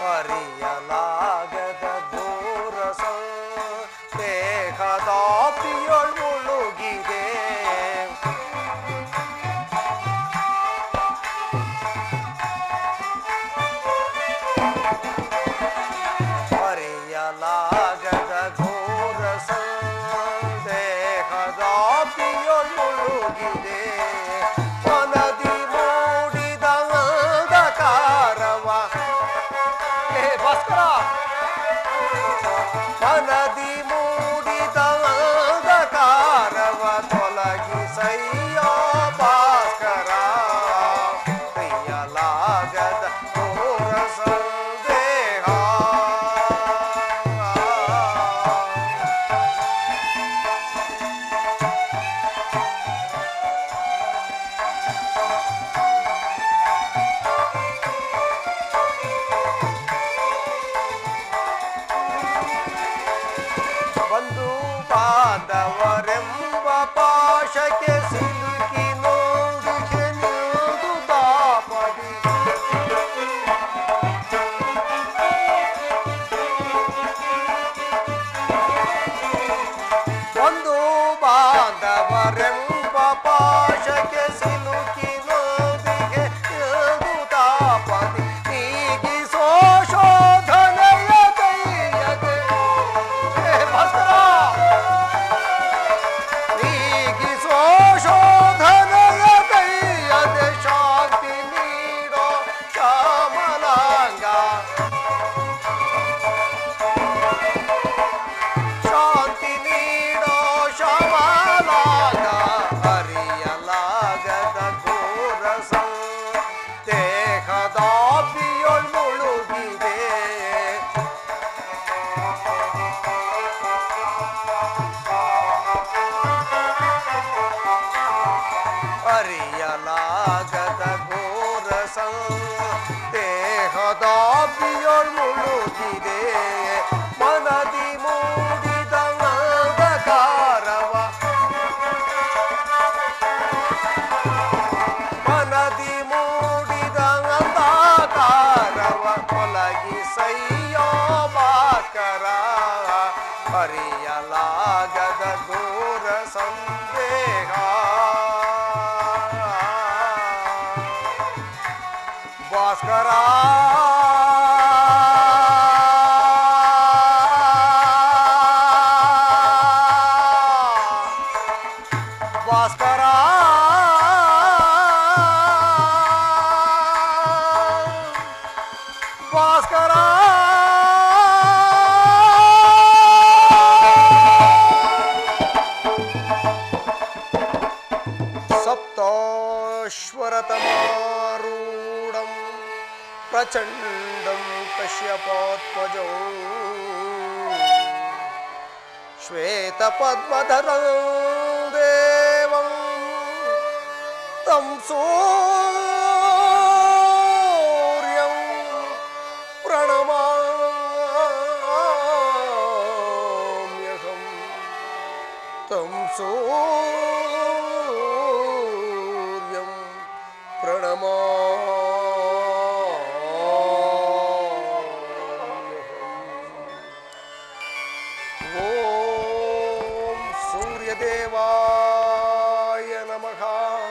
ಅರಿಯಲಾಗದ ದೂರ ದೇಹದಾಪಿಯೊಳ್ ಮುಳುಗಿದೆ ಅರಿಯಲಾಗದ ಘೋರ ದೇಹದಾಪಿಯೊಳ್ ಮುಳುಗಿದೆ ಮನದಿ ಮೂಡಿದ ಅಂಧಕಾರವ ಹೇ ಭಾಸ್ಕರ ಮನದಿ ಮೂಡಿದ ಅಂಧಕಾರವ ತೊಲಗಿಸಯ್ಯ ಭಾಸ್ಕರ ಪ್ರಿಯಲಾಗದ ಘೋರ ಸಂದೇಹ ಬಂಧು ಬಾಂಧವರೆಂಬ ಪಾಶಕ್ಕೆ ಸಿಲುಕಿ ನೋಡಿಗೆ ನಿಲ್ದು ತಾಪಡಿ ಒಂದು ಬಾಂಧವರೆಂಬ ಪಾಶಕ್ಕೆ ಸಿಲುಕಿ ನೋದಿಗೆ ನಿಲ್ದು ತಾಪದಿ ನೀಗಿಸೋ ಶೋಧನೆಯ ಕೈಯದೆ ಹೇ ಭಾಸ್ಕರ ನೀಗಿಸೋ ಶೋಧನೆಯ ಕೈಯದೆ ಶಾಂತಿ ನೀಡೋ ಶ್ಯಾಮಲಾಂಗ ಶಾಂತಿ ನೀಡೋ ಶ್ಯಾಮಲಾಂಗ ಅರಿಯಲಾಗದ ಘೋರ ದೇಹದಾಪಿಯೊಳ್ ಮುಳುಗಿದೆ ಅರಿಯಲಾಗದ ಘೋರ ದೇಹದಾಪಿಯೊಳ್ ಮುಳುಗಿದೆ ಮನದಿ ಮೂಡಿದ ಅಂಧಕಾರವ ಮನದಿ ಮೂಡಿದ ಅಂಧಕಾರವ ತೊಲಗಿಸಯ್ಯೋ ಭಾಸ್ಕರ ಅರಿಯಲಾಗದ ಘೋರ ಸಂದೇಹ ಭಾಸ್ಕರ ಭಾಸ್ಕರ ಭಾಸ್ಕರ ಸಪ್ತಾಶ್ವರತಮಾರೂಢಂ ಪ್ರಚಂಡಂ ಕಶ್ಯಪಾತ್ಮಜೌ ಶ್ವೇತಪದ್ಮಧರಂ ದೇವಂ तं सूर्यं प्रणमाम्यहम् तं सूर्यं प्रणमाम्यहम् ॐ सूर्यदेवाय नमः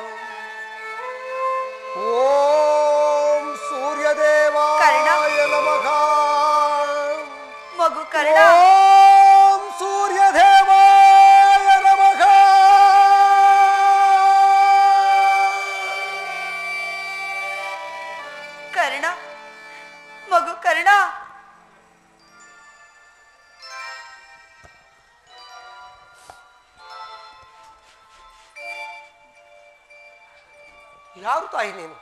ಓಂ ಸೂರ್ಯದೇವಾಯ ನಮಃ ಮಗು ಕರ್ಣ ಓಂ ಸೂರ್ಯದೇವಾಯ ನಮಃ ಕರ್ಣ ಮಗು ಕರ್ಣ ಯಾರು ತಾಯಿ ನೀನು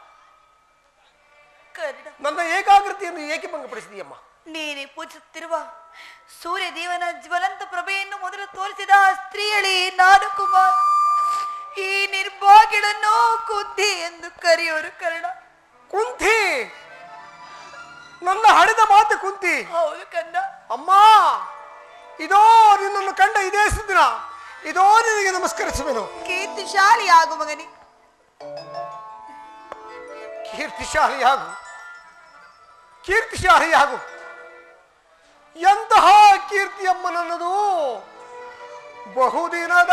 ಕರ್ಣ ನನ್ನ ಏಕಾಗ್ರತೆಯನ್ನು ಏಕೆ ಭಂಗಪಡಿಸಿದೀಯಮ್ಮ ನೀನೆ ಪೂಜಿಸುತ್ತಿರುವ ಸೂರ್ಯ ದೇವನ ಜ್ವಲಂತ ಪ್ರಭೆಯನ್ನು ಮೊದಲು ತೋರಿಸಿದ ಆ ಸ್ತ್ರೀಯಳಿ ನಾನು ಕುಮಾರ್ ಈ ನಿರ್ಭಾಗ್ಯಳನ್ನು ಕುದ್ದಿ ಎಂದು ಕರೆಯೋರು ಕರ್ಣ ಕುಂತಿ ನನ್ನ ಹಡೆದ ಮಾತು ಕುಂತಿ ಹೌದು ಕನ್ನ ಅಮ್ಮ ಇದೋ ನಿನ್ನನ್ನು ಕಂಡ ಇದೇ ಸುದಿನ ಇದೋ ನಿನಗೆ ನಮಸ್ಕರಿಸುವೆನು ಕೀರ್ತಿಶಾಲಿ ಆಗು ಮಗನಿ ಕೀರ್ತಿಶಾಲಿಯಾಗು ಕೀರ್ತಿಶಾಲಿಯಾಗು ಎಂತಹ ಕೀರ್ತಿಯಮ್ಮ ನನ್ನದು ಬಹುದಿನದ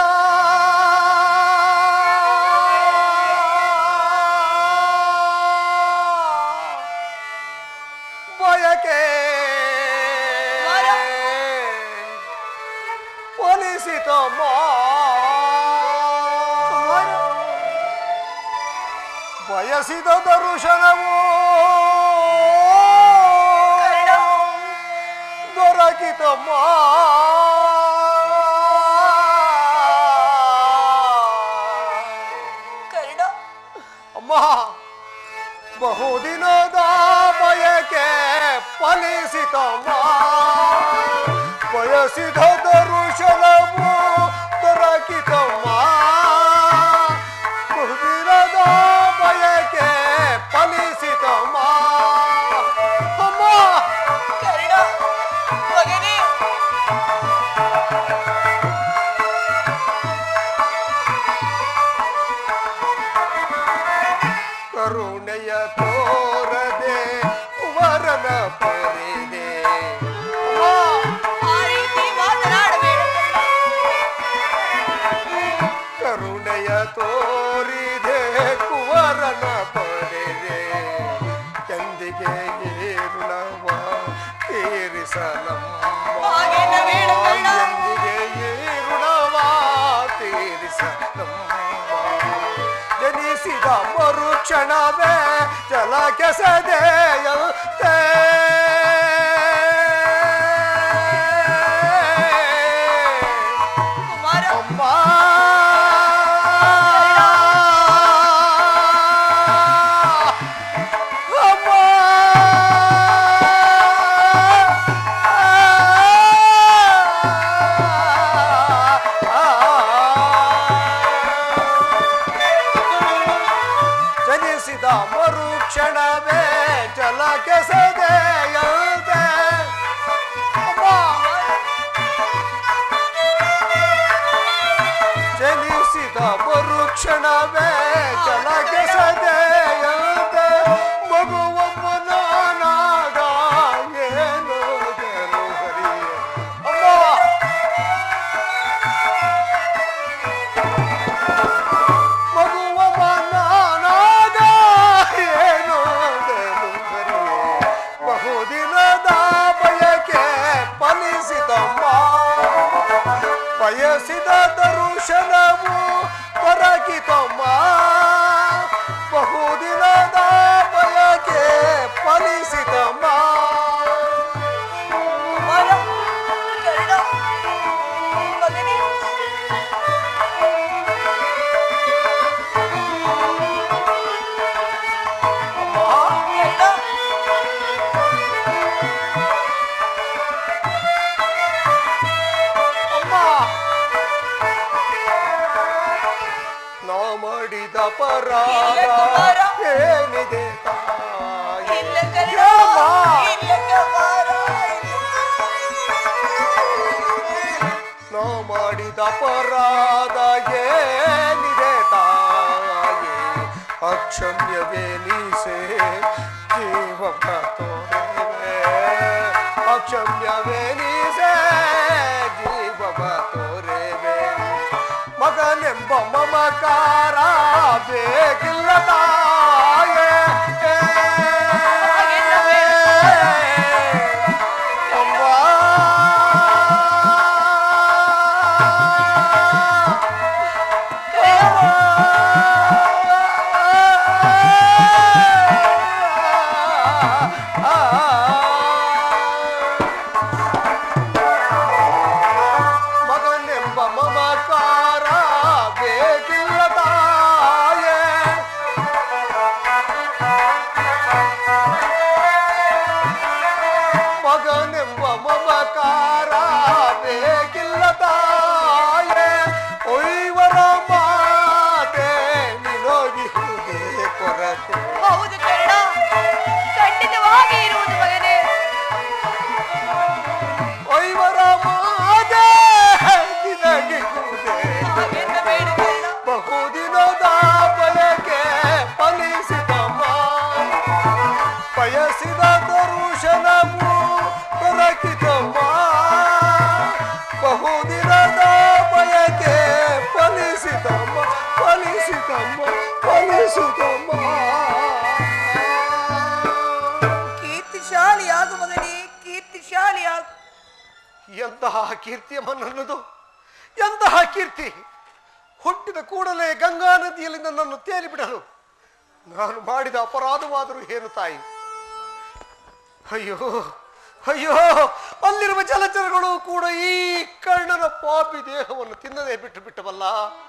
ಬಯಕೆ ಮಾರ. ಒಲಿಸಿತಮ್ಮ ಬಯಸಿದ ದರ್ಶನವು ಕರ್ಣ. ದೊರಕಿತಮ್ಮ ಕರ್ಣ ಅಮ್ಮ ಬಹುದಿನದ ಬಯಕೆ ಫಲಿಸಿತಮ್ಮ ಬಯಸಿದ ದರುಶನವು ದೊರಕಿತಮ್ಮ ಬಹುದಿನದ ಬಯಕೆ ಫಲಿಸಿತಮ್ಮ ಅಮ್ಮ ಕರ್ಣ ಮಗನೇ ಕರುಣೆಯ ತೋರದೆ ವರನ ಪೊರೆದೆ ಅಮ್ಮ ಆ ರೀತಿ ಮಾತನಾಡಬೇಡ ಕರುಣೆಯ ತೋರಿದೆ ಕುವರನ ಪಡೆದೆ ಎಂದಿಗೆ ಏರುಳವ ತೀರಿಸಲಮ್ಮ ಹಾಗೆಲ್ಲ ಬೇಡ ಕರ್ಣ. ಎಂದಿಗೆ ಏರುಳವ ತೀರಿಸಲಮ್ಮ ಜನಿಸಿದ ಮರುಕ್ಷಣವೇ ಜಲ ಕೆಸದೆಯಂತೆ ಕುಮಾರ ಅಮ್ಮ ಅಮ್ಮ ಜನಿಸಿದ ಮರುಕ್ಷಣವೇ ಜಲ ಕೆಸದೆಯಂತೆ ಅಮ್ಮ ಜನಿಸಿದ ಮರುಕ್ಷಣವೇ ಜಲಗೆಸದೆಯಂತೆ ಮಗುವಮ್ಮನಾಗ ಏನು ಗೆಲು ಹರಿಯೇ ಅಮ್ಮ ಮಗುವಮ್ಮನಾಗ ಏನು ಗೆಲು ಹರಿಯೇ ಬಹುದಿನದ ಬಯಕೆ ಫಲಿಸಿದಮ್ಮ ಬಯಸಿದ ದರುಶನವು ದೊರಕಿತಮ್ಮ ಬಹುದಿನದ ಬಯಕೆ ಫಲಿಸಿತಮ್ಮ ಕುಮಾರ ಕರ್ಣ ಮಗನೇ ಕರ್ಣ ಅಮ್ಮ ನಾ ಮಾಡಿದ ಪರಾಧ ಇಲ್ಲ ಕುಮಾರ. ಏನಿದೆ ತಾಯಿ ಇಲ್ಲ ಕರ್ಣ ಅಮ್ಮ. ಇಲ್ಲ ಕುಮಾರ ನಾ ಮಾಡಿದ ಅಪರಾಧ ಏನಿದೆ ತಾಯಿ ಅಕ್ಷಮ್ಯವೇನಿಸೆ ಜೀವ ತೋರೆ ಅಕ್ಷಮ್ಯವೇನಿಸೆ ಜೀವ ತೋರೆವೆ ಮಗನೆಂಬ ಮಮಕಾರ ಬೇಕಿಲ್ಲ ತಾಯೇ ಹಾಗೆಲ್ಲ ಬೇಡ. ಮಗನೆಂಬ ಮಮಕಾರ ಬೇಕಿಲ್ಲ ತಾಯೇ ಮಗನೆಂಬ ಮಮಕಾರ ಬೇಕಿಲ್ಲ ತಾಯೇ ಒಯ್ವರ ಮಾತೆಂಬ ಯಶೋದಮ್ಮ ಕೀರ್ತಿಶಾಲಿಯಾಗು ಮಗನೇ ಕೀರ್ತಿಶಾಲಿಯಾಗು ಎಂತಹ ಕೀರ್ತಿಯಮ್ಮ ನನ್ನದು ಎಂತಹ ಕೀರ್ತಿ ಹುಟ್ಟಿದ ಕೂಡಲೇ ಗಂಗಾ ನದಿಯಲ್ಲಿ ನನ್ನನ್ನು ತೇಲಿ ಬಿಡಲು ನಾನು ಮಾಡಿದ ಅಪರಾಧವಾದರೂ ಏನು ತಾಯಿ ಅಯ್ಯೋ ಅಯ್ಯೋ ಅಲ್ಲಿರುವ ಜಲಚರಗಳು ಕೂಡ ಈ ಕರ್ಣನ ಪಾಪಿ ದೇಹವನ್ನು ತಿನ್ನದೇ ಬಿಟ್ಟು ಬಿಟ್ಟವಲ್ಲ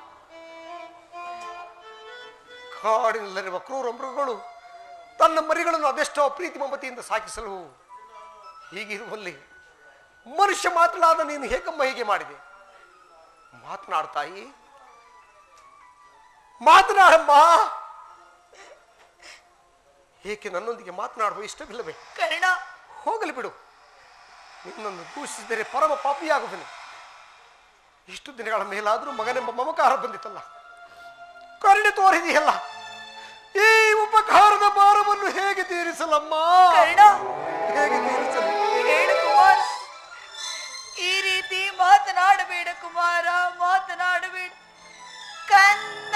ಕಾಡಿನಲ್ಲಿರುವ ಕ್ರೂರ ಮೃಗಗಳು ತನ್ನ ಮರಿಗಳನ್ನು ಅದೆಷ್ಟೋ ಪ್ರೀತಿ ಮಮತೆಯಿಂದ ಸಾಕಿಸಲು ಹೀಗಿರುವಲ್ಲಿ ಮನುಷ್ಯ ಮಾತನಾದ ನೀನು ಹೇಗಮ್ಮ ಹೀಗೆ ಮಾಡಿದೆ ಮಾತನಾಡ್ತಾಯಿ ಮಾತನಾಡಮ್ಮ ಏಕೆ ನನ್ನೊಂದಿಗೆ ಮಾತನಾಡುವ ಇಷ್ಟವಿಲ್ಲವೇ ಕರ್ಣ ಹೋಗಲಿ ಬಿಡು ನಿನ್ನನ್ನು ದೂಷಿಸಿದರೆ ಪರಮ ಪಾಪಿಯಾಗುವೆನು ಇಷ್ಟು ದಿನಗಳ ಮೇಲಾದರೂ ಮಗನೆಂಬ ಮಮಕಾರ ಬಂದಿತಲ್ಲ ಕರುಣೆ ತೋರಿದೆಯಲ್ಲ ಈ ಉಪಕಾರದ ಭಾರವನ್ನು ಹೇಗೆ ತೀರಿಸಲಮ್ಮ ಕರ್ಣ ಹೇಗೆ ತೀರಿಸಲು ಹೇಳು ಕುಮಾರ ಈ ರೀತಿ ಮಾತನಾಡಬೇಡ ಕುಮಾರ ಮಾತನಾಡಬೇಡ ಕಂದ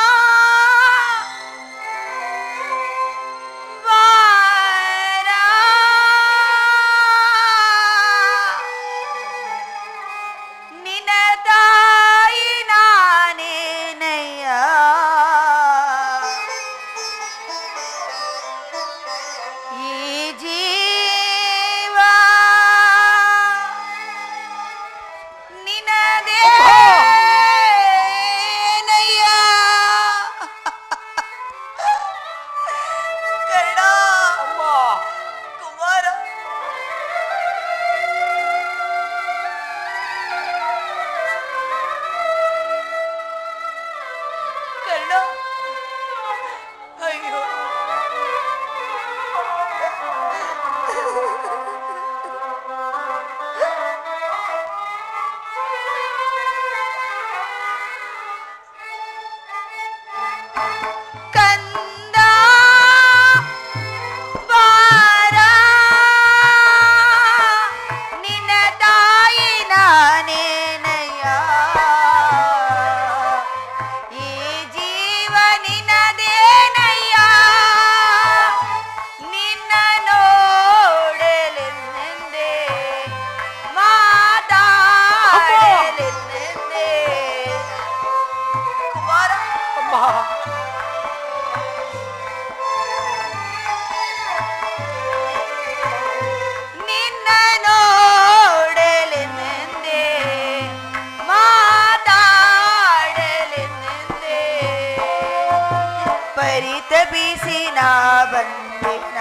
ಬಾರ. ನಿನ್ನ ತಾಯಿ ನಾನೇನಯ್ಯ ಈ ಜೀವ ನಿನದೇನಯ್ಯ ಕರ್ಣ ಅಮ್ಮ ಕುಮಾರ ಕರ್ಣ ಅಯ್ಯೋ ಕಂದ ಬಾರ ನಿನ್ನ ತಾಯಿ ನಾನೇನಯ್ಯ ಈ ಜೀವ ನಿನ್ನದೇನಯ್ಯ ನಿನ್ನ ನೋಡಲೆಂದೆ ಮಾತಾಡಲೆಂದೆ ಕುಮಾರ ಅಮ್ಮ ನಿನ್ನ ನೋಡಲೆಂದೆ ಮಾತಾಡಲೆಂದೆ ಪರಿತಪಿಸಿ ನಾ ಬಂದಿನ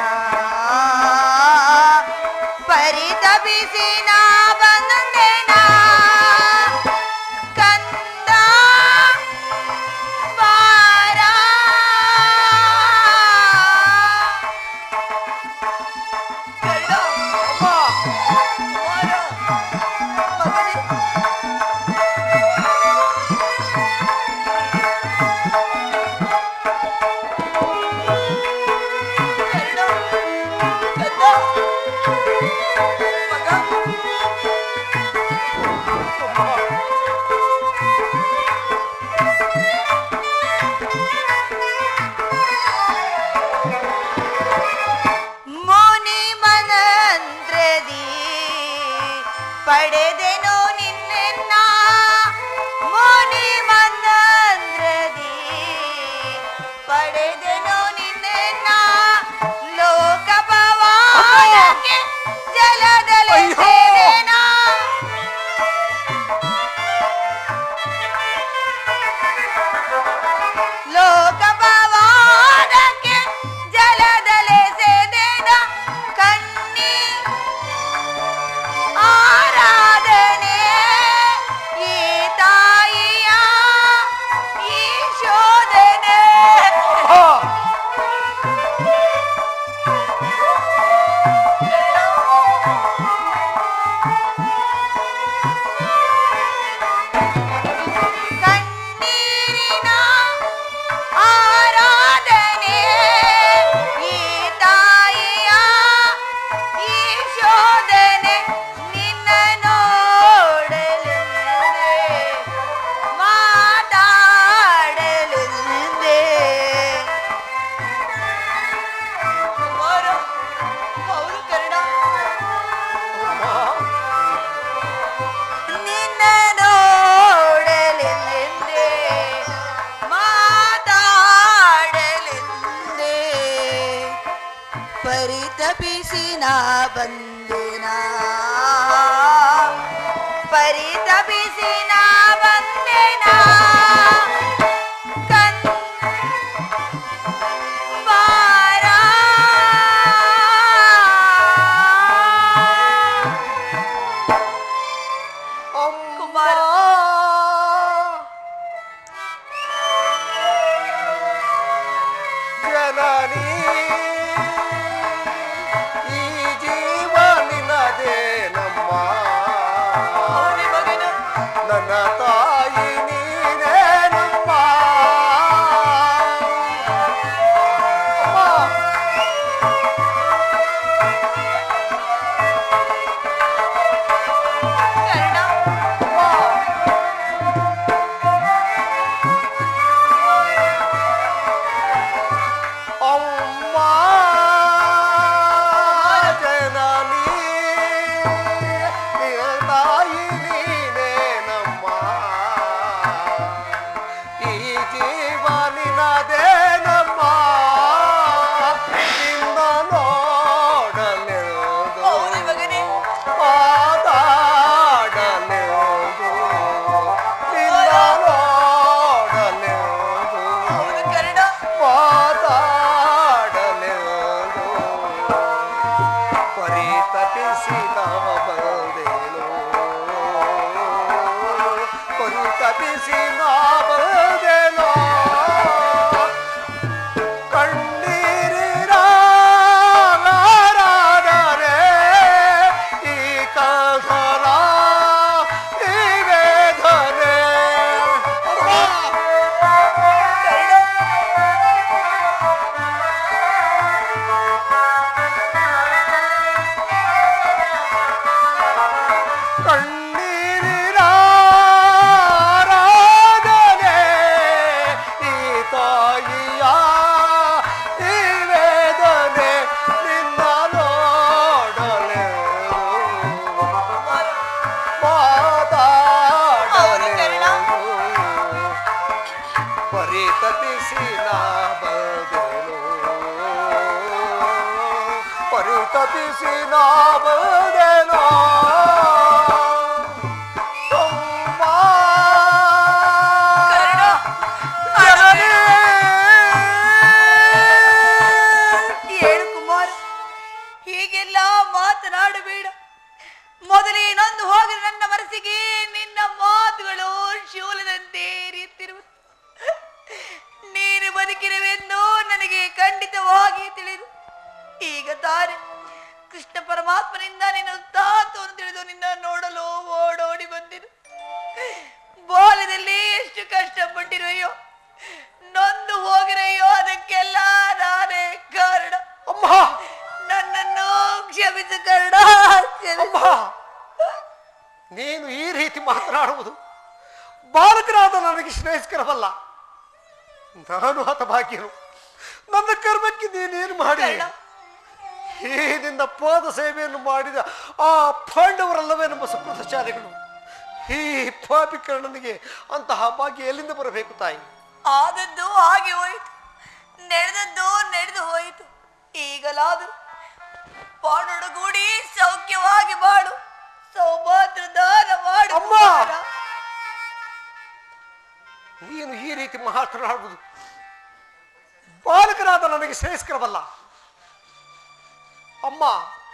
ಪರಿತಪಿಸಿ ನಾ ಬಂದೆನ ಕಂದ ಬಾರ ಕಳ್ಳ ಅಮ್ಮ ಕುಮಾರ ಮಗನೇ ಕರ್ಣ ಕಂದ ಮಗ ಪರಿತಪಿಸಿ ನಾ ಬಂದಿನ ಪರಿತಪಿಸಿ ನಾ ಬಂದಿನ ಕನ್ ಬಾರ ಕುಮಾರ. ಜನನಿ ಈ ಜೀವ ನಿನ್ನದೇ ನಮ್ಮ ಅವನಿ ಮಗನು ನನ್ನ ತಾಯಿ ನೀನೇ ನಮ್ಮ ಅಮ್ಮ ಕರ್ಣ ಅಮ್ಮ ಜನನಿ ನಿನ್ನ ತಾಯಿ ನೀನೇ ನಮ್ಮ ಈ ಜೀವ ನಿನ್ನದೇ ನಮ್ಮ ನಿನ್ನ ನೋಡಲೆಂದು ಅವನಿ ಮಗನೇ ಮಾತಾಡಲೆಂದು ನಿನ್ನ ನೋಡಲೆಂದು ಅವನು ಕರ್ಣ ಮಾತಾಡಲೆಂದು ಪರಿತಪಿಸಿದ ಬಂದೇನು ಪರಿತಪಿಸಿ ನಾ ಬಂದೇನೋ ಕಣ್ಣೀರಿರಾದರೆ ಈ ಕಸರ ಈ ವೇದನೆ ಕಣ್ಣೀರಿರಾರಾಧನೆ ಈ ತಾಯಿಯ ಈ ವೇದನೆ ನಿನ್ನ ನೋಡಲೆ ಮಾತಾಡಲೆ ಪರಿತಪಿಸಿ ನಾ ಬದಲು ಪರಿತಪಿಸಿ ನಾ ಬದಲು ಕರ್ಣ ಹೇಳು ಕುಮಾರ ಹೀಗೆಲ್ಲ ಮಾತನಾಡಬೇಡ ಮೊದಲೇ ನೊಂದು ಹೋಗಿ ನನ್ನ ಮನಸ್ಸಿಗೆ ನಿನ್ನ ಮಾತುಗಳು ಶೂಲದಂತೆ ಎರಿಯುತ್ತಿರುವುದು ನೀನು ಬದುಕಿರುವೆಂದು ನನಗೆ ಖಂಡಿತವಾಗಿ ತಿಳಿದು ಈಗ ತಾನೆ ಕೃಷ್ಣ ಪರಮಾತ್ಮನಿಂದ ನಿನ್ನ ತಾತವನ್ನು ತಿಳಿದು ನಿನ್ನ ನೋಡಲು ಓಡೋಡಿ ಬಂದಿರು ಬಾಲ್ಯದಲ್ಲಿ ಎಷ್ಟು ಕಷ್ಟಪಟ್ಟಿರುವೆಯೋ ನೊಂದು ಹೋಗಿರೆಯೋ ಅದಕ್ಕೆಲ್ಲ ನಾನೇ ಕಾರಣ ಅಮ್ಮ ನನ್ನನ್ನು ಕ್ಷಮಿಸು ಕರ್ಣ ಅಮ್ಮ ನೀನು ಈ ರೀತಿ ಮಾತನಾಡುವುದು ಬಾಲಕರಾದ ನನಗೆ ಶ್ರೇಯಸ್ಕರವಲ್ಲ ನಾನು ಹತಭಾಗ್ಯನು ನನ್ನ ಕರ್ಮಕ್ಕೆ ನೀನೇನು ಮಾಡಿ ಕರ್ಣ ಈ ನಿನ್ನ ಪಾದ ಸೇವೆಯನ್ನು ಮಾಡಿದ ಆ ಪಾಂಡವರಲ್ಲವೇ ನಮ್ಮ ಸುಕೃತಚಾರಿಗಳು ಈ ಪಾಪಿ ಕರ್ಣನಿಗೆ ಅಂತಹ ಭಾಗ್ಯ ಎಲ್ಲಿಂದ ಬರಬೇಕು ತಾಯಿ ಆದದ್ದು ಹಾಗೆ ಹೋಯಿತು ನಡೆದದ್ದು ನಡೆದು ಹೋಯಿತು ಈಗಲಾದರೂ ಪಾಡೊಡಗೂಡಿ ಸೌಖ್ಯವಾಗಿ ಬಾಳು ಸೌಭಾದ್ರ ದಾನ ಮಾಡು ಅಮ್ಮ! ಕುಮಾರ. ನೀನು ಈ ರೀತಿ ಮಾತನಾಡುವುದು ಬಾಲಕರಾದ ನನಗೆ ಶ್ರೇಯಸ್ಕರವಲ್ಲ ಅಮ್ಮ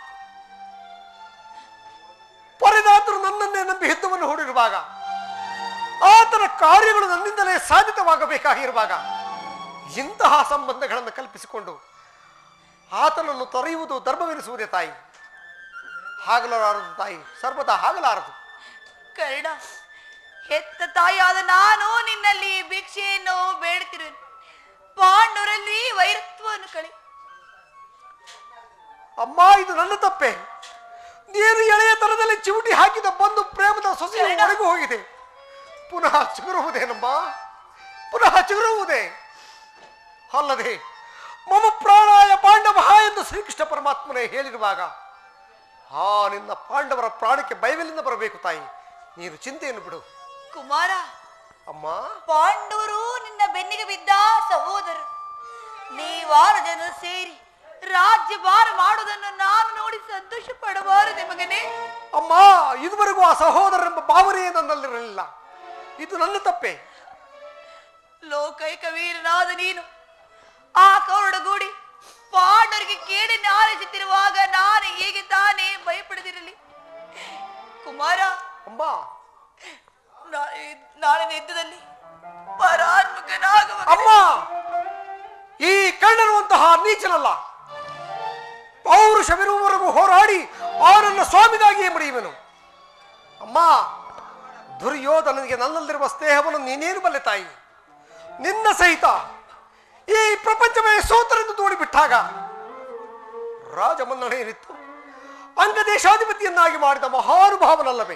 ಪರಿದಾತರು ನನ್ನನ್ನೇ ನಂಬಿ ಯುದ್ಧವನ್ನು ಹೂಡಿರುವಾಗ ಆತನ ಕಾರ್ಯಗಳು ನನ್ನಿಂದಲೇ ಸಾಧಿತವಾಗಬೇಕಾಗಿರುವಾಗ ಇಂತಹ ಸಂಬಂಧಗಳನ್ನು ಕಲ್ಪಿಸಿಕೊಂಡು ಆತನನ್ನು ತೊರೆಯುವುದು ಧರ್ಮವೆನಿಸುವುದೇ ತಾಯಿ ಹಾಗಲಾರದು ತಾಯಿ ಸರ್ವದಾ ಹಾಗಲಾರದು ಕರ್ಣ ಹೆತ್ತ ತಾಯಿಯಾದ ನಾನು ನಿನ್ನಲ್ಲಿ ಭಿಕ್ಷೆಯನ್ನು ಬೇಡ್ತಿರುವೆ ಪಾಂಡವರಲ್ಲಿ ವೈರತ್ವವನ್ನು ಕಳೆ ಅಮ್ಮ ಇದು ನನ್ನ ತಪ್ಪೆ ನೀನು ಎಳೆಯ ತರದಲ್ಲಿ ಚಿವುಟಿ ಹಾಕಿದ ಬಂದು ಪ್ರೇಮದ ಸೊಸೆಯ ಒಳಗೂ ಹೋಗಿದೆ ಪುನಃ ಚಿಗುರುವುದೇನಮ್ಮ ಪುನಃ ಚಿಗುರುವುದೇ ಅಲ್ಲದೆ ಮಮ ಪ್ರಾಣಾಯ ಪಾಂಡವ ಎಂದು ಶ್ರೀಕೃಷ್ಣ ಪರಮಾತ್ಮನೇ ಹೇಳಿರುವಾಗ ಆ ನಿನ್ನ ಪಾಂಡವರ ಪ್ರಾಣಕ್ಕೆ ಭಯವಿಲ್ಲಿಂದ ಬರಬೇಕು ತಾಯಿ ನೀನು ಚಿಂತೆಯನ್ನು ಬಿಡು ಕುಮಾರ ಅಮ್ಮ ಪಾಂಡವರು ನಿನ್ನ ಬೆನ್ನಿಗೆ ಬಿದ್ದ ಸಹೋದರರು ನೀವಾರು ಜನ ಸೇರಿ ರಾಜ್ಯಭಾರ ಮಾಡುವುದನ್ನು ನಾನು ನೋಡಿ ಸಂತೋಷ ಪಡಬಾರದೆ ಮಗನೇ ಅಮ್ಮ ಇದುವರೆಗೂ ಆ ಸಹೋದರರೆಂಬ ಭಾವನೆಯೇ ನನ್ನಲ್ಲಿರಲಿಲ್ಲ ಇದು ನನ್ನ ತಪ್ಪೆ ಲೋಕೈಕ ವೀರನಾದ ನೀನು ಆ ಕೌರಡಗೂಡಿ ಪಾಂಡವರಿಗೆ ಕೇಳಿ ಆಲಿಸುತ್ತಿರುವಾಗ ನಾನು ಹೇಗೆ ತಾನೇ ಭಯಪಡದಿರಲಿ ಕುಮಾರ ಅಮ್ಮ ನಾಳೆ ನಾಳಿನ ಯುದ್ಧದಲ್ಲಿ ಪರಾನ್ಮುಖನಾಗುವ ಅಮ್ಮ ಈ ಕಳ್ಳರುವಂತಹ ನೀಚನಲ್ಲ ಪೌರುಷವಿರುವವರೆಗೂ ಹೋರಾಡಿ ಆ ನನ್ನ ಸ್ವಾಮಿಗಾಗಿಯೇ ಮಡಿಯುವೆನು ಅಮ್ಮ ದುರ್ಯೋಧನನಿಗೆ ನನ್ನಲ್ಲಿರುವ ಸ್ನೇಹವನ್ನು ನೀನೇನು ಬಲ್ಲೆ ತಾಯಿ ನಿನ್ನ ಸಹಿತ ಈ ಪ್ರಪಂಚವೇ ಸೋತರೆಂದು ತೋಡಿಬಿಟ್ಟಾಗ ರಾಜಮನ್ನಣೆಯನಿತ್ತು ಅಂಗದೇಶಾಧಿಪತಿಯನ್ನಾಗಿ ಮಾಡಿದ ಮಹಾನುಭಾವನಲ್ಲವೇ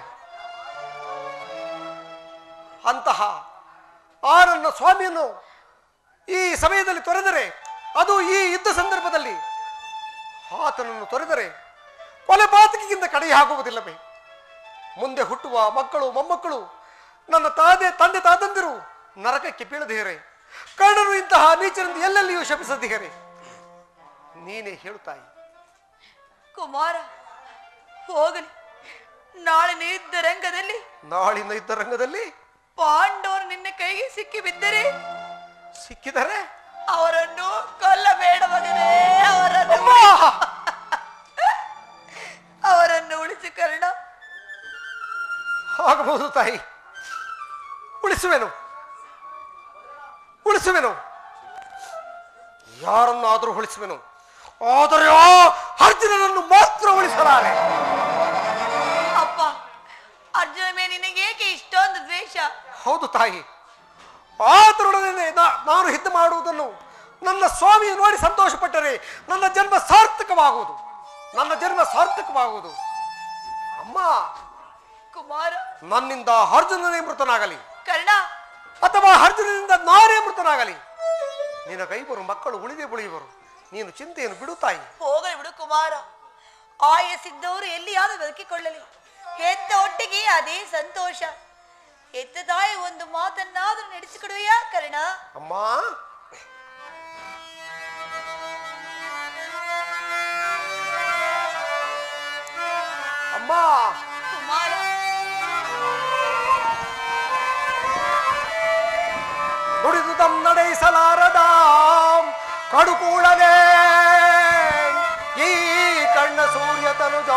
ಅಂತಹ ಆ ನನ್ನ ಸ್ವಾಮಿಯನ್ನು ಈ ಸಮಯದಲ್ಲಿ ತೊರೆದರೆ ಅದು ಈ ಯುದ್ಧ ಸಂದರ್ಭದಲ್ಲಿ ಆತನನ್ನು ತೊರೆದರೆ ಕೊಲೆ ಬಾತಕಿಗಿಂತ ಕಡೆಯಾಗುವುದಿಲ್ಲವೇ ಮುಂದೆ ಹುಟ್ಟುವ ಮಕ್ಕಳು ಮೊಮ್ಮಕ್ಕಳು ನನ್ನ ತಾದೆ ತಂದೆ ತಾತಂದಿರು ನರಕಕ್ಕೆ ಬೀಳದಿಹರೆ ಕರ್ಣರು ಇಂತಹ ನೀಚರಿಂದ ಎಲ್ಲೆಲ್ಲಿಯೂ ಶಪಿಸದಿಹರೆ ನೀನೇ ಹೇಳುತ್ತಾಯಿ ಕುಮಾರ ಹೋಗಲಿ ನಾಳಿನ ಯುದ್ಧ ರಂಗದಲ್ಲಿ ನಾಳಿನ ಯುದ್ಧ ರಂಗದಲ್ಲಿ ಪಾಂಡವರು ನಿನ್ನ ಕೈಗೆ ಸಿಕ್ಕಿ ಬಿದ್ದರೆ ಸಿಕ್ಕಿದರೆ ಅವರನ್ನು ಕೊಲ್ಲಬೇಡ ಮಗನೇ ಅವರನ್ನು ಅಮ್ಮ! ಅವರನ್ನು ಉಳಿಸಿ ಕರ್ಣ ಆಗಬಹುದು ತಾಯಿ ಉಳಿಸುವೆನು ಉಳಿಸುವೆನು ಯಾರನ್ನಾದರೂ ಉಳಿಸುವೆನು ಆದರೆ ಆ ಅರ್ಜುನನನ್ನು ಮಾತ್ರ ಉಳಿಸಲಾರೆ ಅಪ್ಪ ಅರ್ಜುನ ಮೇಲೆ ನಿನಗೆ ಏಕೆ ಇಷ್ಟೊಂದು ದ್ವೇಷ ಹೌದು ತಾಯಿ ಆ ತರುಣನೇ ನಾ- ನಾನು ಯುದ್ಧ ಮಾಡುವುದನ್ನು ನನ್ನ ಸ್ವಾಮಿಯು ನೋಡಿ ಸಂತೋಷಪಟ್ಟರೆ ನನ್ನ ಜನ್ಮ ಸಾರ್ಥಕವಾಗುವುದು ನನ್ನ ಜನ್ಮ ಸಾರ್ಥಕವಾಗುವುದು ಅಮ್ಮ ಕುಮಾರ ನನ್ನಿಂದ ಅರ್ಜುನನೇ ಮೃತನಾಗಲಿ ಕರ್ಣ ಅಥವಾ ಅರ್ಜುನನಿಂದ ನಾನೇ ಮೃತನಾಗಲಿ ನಿನ್ನ ಕೈಬರು ಮಕ್ಕಳು ಉಳಿದೇ ಉಳಿಯುವರು ನೀನು ಚಿಂತೆಯನ್ನು ಬಿಡು ತಾಯಿ ಹೋಗಲಿ ಬಿಡು ಕುಮಾರ ಆಯಸ್ಸಿದ್ದವರು ಎಲ್ಲಿಯಾದರೂ ಬದುಕಿಕೊಳ್ಳಲಿ ಹೆತ್ತ ಒಟ್ಟಿಗೆ ಅದೇ ಸಂತೋಷ ಹೆತ್ತ ತಾಯಿ ಒಂದು ಮಾತನ್ನಾದರೂ ನಡೆಸಿಕೊಡುವೆಯಾ ಕರ್ಣ ಅಮ್ಮ ಅಮ್ಮ ಕುಮಾರ ನುಡಿದು ತಮ್ ನಡೆಸಲಾರದ ಕಡುಕೂಳನೆ ಈ ಕಣ್ಣ ಸೂರ್ಯ ತನುಜೌ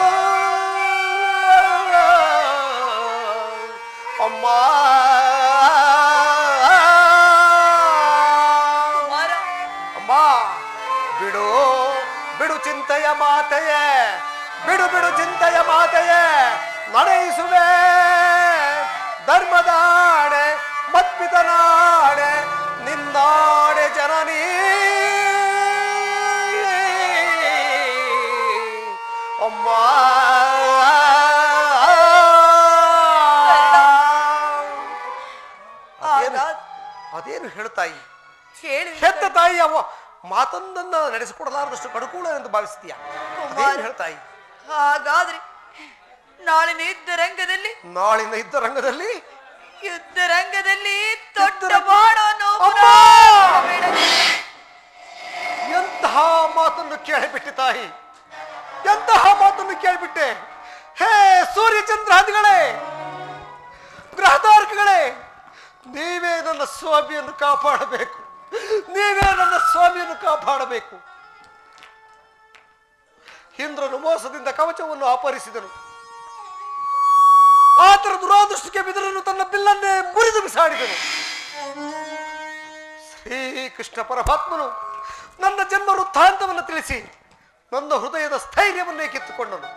ಅಮ್ಮ ಕುಮಾರ ಅಮ್ಮ ಬಿಡು ಬಿಡು ಚಿಂತೆಯ ಮಾತೆಯೇ ಬಿಡು ಬಿಡು ಚಿಂತೆಯ ಮಾತೆಯೇ ನಡೆಯಿಸುವೆ ಧರ್ಮದಾಡೆ ಮತ್ಪಿತನಾಡೆ ನಿಂದಾಡೆ ಜನನೀ ಅಮ್ಮ ಅದೇನು ಆಗ ಅದೇನು ಹೇಳ್ತಾಯಿ ಹೇಳು ಹೆತ್ತ ತಾಯಿಯ ವ- ಮಾತೊಂದನ್ನ ನಡೆಸಿಕೊಡಲಾರದಷ್ಟು ಕಡುಕೂಳ ಎಂದು ಭಾವಿಸ್ತೀಯ ಅದೇನು ಹೇಳ್ತಾಯಿ ಹಾಗಾದ್ರೆ ನಾಳಿನ ಯುದ್ಧ ರಂಗದಲ್ಲಿ ನಾಳಿನ ಯುದ್ಧ ರಂಗದಲ್ಲಿ ಯುದ್ಧ ರಂಗದಲ್ಲಿ ದೊಡ್ಡ ಯುದ್ಧ- ಬಾಣವನ್ನು ಅಮ್ಮ! ಬೇಡ ಎಂತಹ ಮಾತನ್ನು ಕೇಳಿಬಿಟ್ಟೆ ತಾಯಿ ಎಂತಹ ಮಾತನ್ನು ಕೇಳಿಬಿಟ್ಟೆ ಹೇ ಸೂರ್ಯ ಚಂದ್ರಾದಿಗಳೇ ಗ್ರಹತಾರಕಗಳೇ ನೀವೇ ನನ್ನ ಸ್ವಾಮಿಯನ್ನು ಕಾಪಾಡಬೇಕು ನೀವೇ ನನ್ನ ಸ್ವಾಮಿಯನ್ನು ಕಾಪಾಡಬೇಕು ಇಂದ್ರನು ಮೋಸದಿಂದ ಕವಚವನ್ನು ಅಪಹರಿಸಿದನು ಆತರ ದುರಾದೃಷ್ಟಕ್ಕೆ ಬಿದರನು ತನ್ನ ಬಿಲ್ಲನ್ನೇ ಮುರಿದು ಬಿಸಾಡಿದನು ಶ್ರೀಕೃಷ್ಣ ಪರಮಾತ್ಮನು ನನ್ನ ಜನ್ಮ ವೃತ್ತಾಂತವನ್ನು ತಿಳಿಸಿ ನನ್ನ ಹೃದಯದ ಸ್ಥೈರ್ಯವನ್ನೇ ಕಿತ್ತುಕೊಂಡನು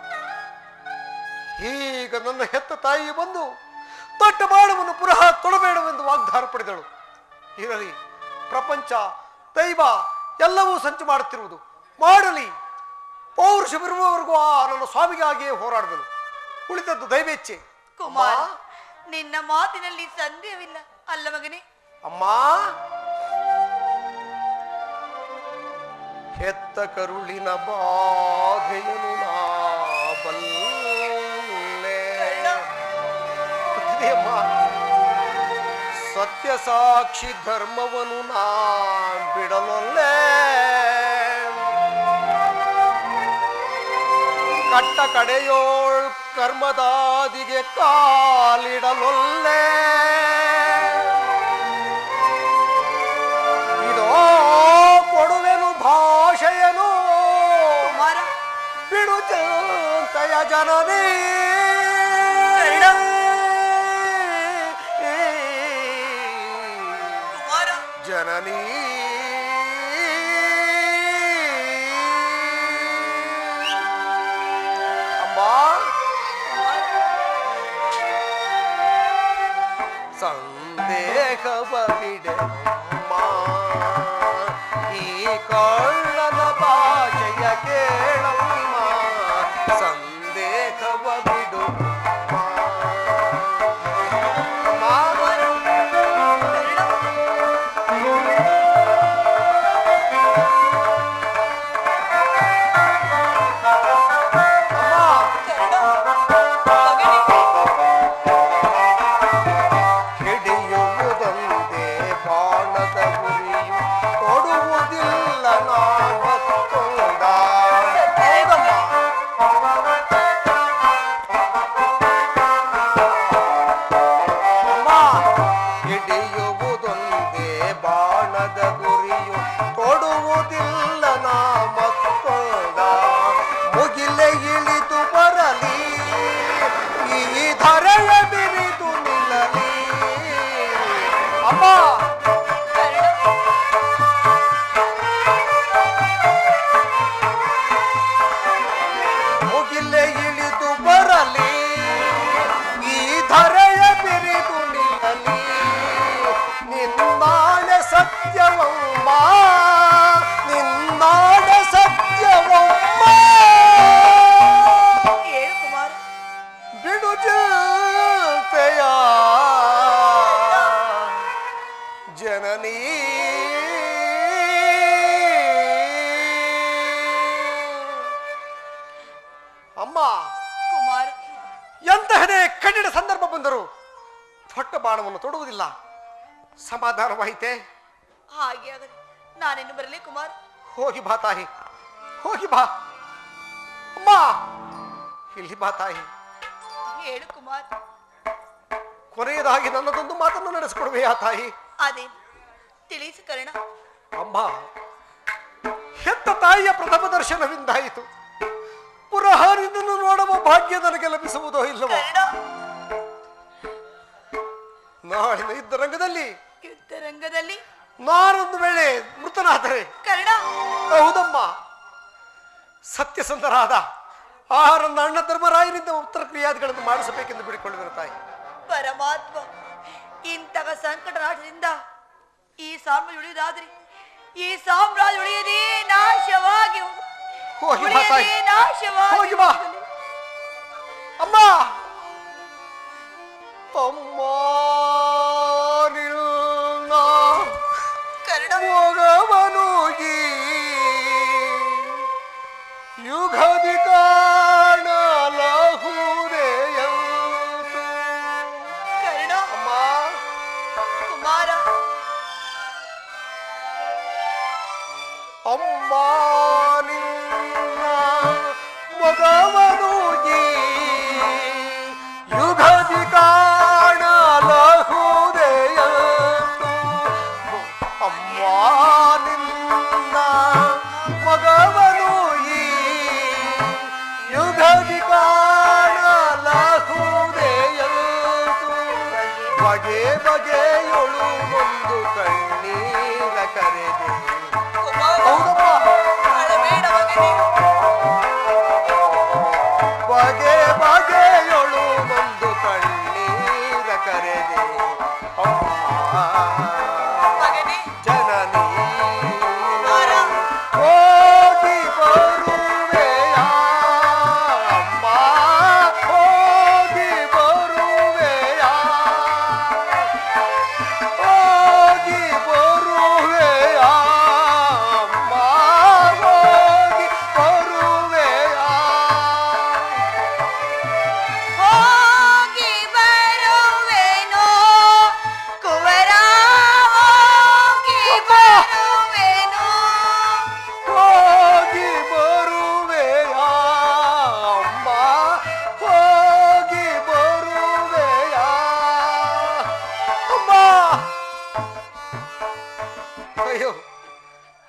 ಈಗ ನನ್ನ ಹೆತ್ತ ತಾಯಿ ಬಂದು ದೊಡ್ಡ ಬಾಣವನ್ನು ಪುನಃ ತೊಡಬೇಡವೆಂದು ವಾಗ್ದಾನ ಪಡೆದಳು ಇರಲಿ ಪ್ರಪಂಚ ದೈವ ಎಲ್ಲವೂ ಸಂಚು ಮಾಡುತ್ತಿರುವುದು ಮಾಡಲಿ ಪೌರುಷವಿರುವವರೆಗೂ ಆ ನನ್ನ ಸ್ವಾಮಿಗಾಗಿಯೇ ಹೋರಾಡುವನು ಉಳಿದದ್ದು ದೈವೇಚ್ಛೆ ಕುಮಾರ ನಿನ್ನ ಮಾತಿನಲ್ಲಿ ಸಂದೇಹವಿಲ್ಲ ಅಲ್ಲ ಮಗನೇ ಅಮ್ಮ ಹೆತ್ತ ಕರುಳಿನ ಬಾಧೆಯನು ನಾ ಬಲ್ಲೆ ಗೊತ್ತಿದೆಯಮ್ಮ ಸತ್ಯ ಸಾಕ್ಷಿ ಧರ್ಮವನ್ನು ನಾ ಬಿಡಲೊಲ್ಲೆ ಕಟ್ಟ ಕಡೆಯೋಳ್ ಕರ್ಮದಾದಿಗೆ ಕಾಲಿಡಲೊಲ್ಲೆ ಇದೋ ಕೊಡುವೆನು ಭಾಷೆಯನು ಕುಮಾರ ಬಿಡು ಚಿಂತೆಯ ಜನನೇ ಕುಮಾರ ಜನನೀ ಅಮ್ಮ ಸಂದೇಹವ ಬಿಡಮ್ಮ ಈ ಕಳ್ಳನ ಭಾಷೆಯ ಕೇಳಮ್ಮ ಸಂದೇಹವ ಬಿಡು ಅಮ್ಮ ಅಮ್ಮ ಹಿಡಿಯುವುದೊಂದೇ ಬಾಣದ ಗುರಿಯು ಕೊಡುವುದಿಲ್ಲ ನಾವತ್ತೊಂದ ಅಮ್ಮ ಹಿಡಿಯುವುದೊಂದೇ ಬಾಣದ ಗುರಿಯು ಕೊಡುವುದಿಲ್ಲ ನಾಮಕ್ಕೊಂದ ಮುಗಿಲೆ ಇಳಿದು ಬರಲಿ ಈ ಧರೆಯ ಬಿರಿದು ನಿಲ್ಲಲಿ ಅಮ್ಮ ಮುಗಿಲೆ ಇಳಿದು ಬರಲಿ ಈ ಧರೆಯ ಬಿರಿದು ನಿಲ್ಲಲಿ ನಿನ್ನಾಳೆ ಸತ್ಯವಮ್ಮ ನಿನ್ನಾಳೆ ಸತ್ಯವಮ್ಮ ಹೇಳು ಕುಮಾರ ಬಿಡು ಚಿಂತೆಯ ಜನನೀ ಅಮ್ಮ ಕುಮಾರ ಎಂತಹದೇ ಕಠಿಣ ಸಂದರ್ಭ ಬಂದರು ದೊಡ್ಡ ಬಾಣವನ್ನು ತೊಡುವುದಿಲ್ಲ ಸಮಾಧಾನವಾಯಿತೆ ಹಾಗೆ ಆಗಲಿ ನಾನಿನ್ನು ಬರಲಿ ಕುಮಾರ್ ಹೋಗಿ ಬಾ ತಾಯಿ ಹೋಗಿ ಬಾ ಅಮ್ಮ ಇಲ್ಲಿ ಬಾ ತಾಯಿ ಹೇಳು ಕುಮಾರ್ ಕೊನೆಯದಾಗಿ ನನ್ನದೊಂದು ಮಾತನ್ನು ನಡೆಸಿಕೊಡುವೆಯಾ ತಾಯಿ ಅದೇನು ತಿಳಿಸು ಕರ್ಣ ಅಮ್ಮ ಹೆತ್ತ ತಾಯಿಯ ಪ್ರಥಮ ದರ್ಶನವಿಂದಾಯಿತು ಪುನಃ ನಿನ್ನನ್ನು ನೋಡುವ ಭಾಗ್ಯ ನನಗೆ ಲಭಿಸುವುದೋ ಇಲ್ಲವೋ ಕರ್ಣ ನಾಳಿನ ಯುದ್ಧ ರಂಗದಲ್ಲಿ ಯುದ್ಧರಂಗದಲ್ಲಿ ನಾನೊಂದು ವೇಳೆ ಮೃತನಾದರೆ ಕರ್ಣ ಹೌದಮ್ಮ ಸತ್ಯಸಂಧರಾದ ಆ ನನ್ನ ಅಣ್ಣ ಧರ್ಮರಾಯನಿಂದ ಉತ್ತರ ಕ್ರಿಯಾದಿಗಳನ್ನು ಮಾಡಿಸಬೇಕೆಂದು ಬಿಡಿಕೊಳ್ಳುವೆನು ತಾಯಿ ಪರಮಾತ್ಮ ಇಂತಹ ಸಂಕಟ ನಾಟದಿಂದ ಈ ಸಾಮ್ರಾಜ್ಯ ಉಳಿಯುವುದಾದ್ರೆ ಈ ಸಾಮ್ರಾಜ್ಯ ಉಳಿಯದೇ ನಾಶವಾಗಿ ಹೋಗು. ಹೋಗಿ ಬಾ ತಾಯಿ ಉಳಿಯದೇ ನಾಶವಾಗಿ ಹೋಗಿ ಬಾ. ಹೋಗಲಿ. ಅಮ್ಮ ಅಮ್ಮ ನಿನ್ನ ಕರ್ಣ ಮೊಗವನು ಈ ಯುಗದಿ ಕಾಣಲಹುದೆಯಂತು ಕರ್ಣ ಅಮ್ಮ ಕುಮಾರ ಅಮ್ಮ ನಿನ್ನ ಮೊಗವನು ಈ ಯುಗದಿ ಕಾಣಲಹುದೆಯಂತು ಅಮ್ಮ ನಿನ್ನ ಮಗವನು ಈ ಯುಗದಿ ಕಾಣಲಹುದೆಯಂತು ಬಗೆ ಬಗೆಯೊಳು ಒಂದು ಕಣ್ಣೀರ ಕರೆದೆ ಕುಮಾರ ಹೌದಮ್ಮ ಅಳಬೇಡ ಮಗನೇ ಬಗೆ ಬಗೆಯೊಳು ಒಂದು ಕಣ್ಣೀರ ಕರೆದೆ ಅಮ್ಮ ಮಗನೇ ಜನನೀ ಕುಮಾರ ಹೋಗಿ ಬರುವೆಯ ಅಮ್ಮ ಹೋಗಿ ಬರುವೆಯ ಹೋಗಿ ಬರುವೆಯ ಅಮ್ಮ ಹೋಗಿ ಬರುವೆಯ ಹೋಗಿ ಬರುವೆನೋ ಕುವರ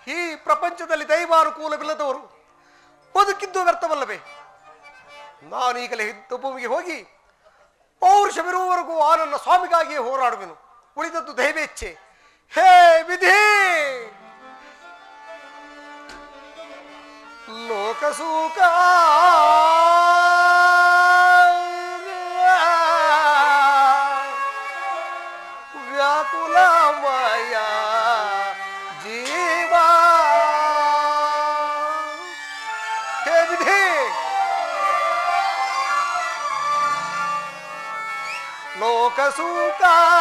ಈ ಪ್ರಪಂಚದಲ್ಲಿ ದೈವಾನುಕೂಲವಿಲ್ಲದವರು ಬದುಕಿದ್ದು ವ್ಯರ್ಥವಲ್ಲವೇ ನಾನೀಗಲೇ ಯುದ್ಧ ಭೂಮಿಗೆ ಹೋಗಿ ಪೌರುಷವಿರುವವರೆಗೂ ಆ ನನ್ನ ಸ್ವಾಮಿಗಾಗಿಯೇ ಹೋರಾಡುವೆನು ಉಳಿದದ್ದು ದೈವೇಚ್ಛೆ ಹೇ ವಿಧಿ ಲೋಕಸೂಕ ವ್ಯಾಕುಲಮಯ ಜೀವ ಹೇ ವಿಧಿ ಲೋಕಸೂಕ